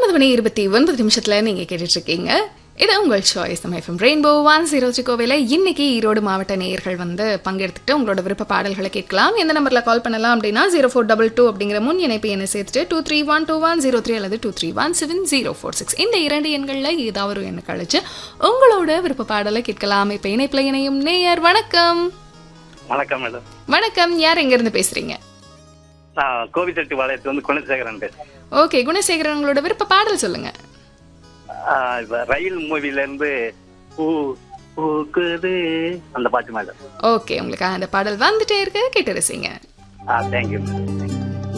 ஒன்பது மணி இருபத்தி ஒன்பது நிமிஷத்துல நீங்க கேட்டுட்டு இருக்கீங்க இது உங்கள் சாய்ஸ் நம்ம FM rainbow one zero three கோவையில் இன்னைக்கு ஈரோடு மாவட்ட நேயர்கள் வந்து பங்கெடுத்துட்டு உங்களோட விருப்ப பாடல்களை கேட்கலாம் எந்த நம்பர்ல கால் பண்ணலாம் அப்படின்னா ஜீரோ ஃபோர் டபுள் டூ அப்படிங்கிற முன் இணைப்பு எண்ணை சேர்த்துட்டு two three one two one zero three அல்லது two three one seven zero four six இந்த இரண்டு எண்களில் ஏதாவது ஒரு எண்ணை கழிச்சு உங்களோட விருப்ப பாடலை கேட்கலாம் இப்போ இணைப்பில் இணையும் நேயர் வணக்கம் வணக்கம் மேடம் வணக்கம் யார் எங்கேருந்து பேசுறீங்க நான் கோவிச்செட்டி பாளையத்துல வந்து குணசேகரன் பேசுறேன் ஓகே குணசேகரன் உங்களோட விருப்ப பாடல் சொல்லுங்க ஆஹ் இப்ப ரயில் மூவில இருந்து பூ பூக்குது அந்த பாட்டு மேடம் ஓகே உங்களுக்கு அந்த பாடல் வந்துட்டே இருக்கு கேட்டு ரசிங்க ஆ தேங்க்யூ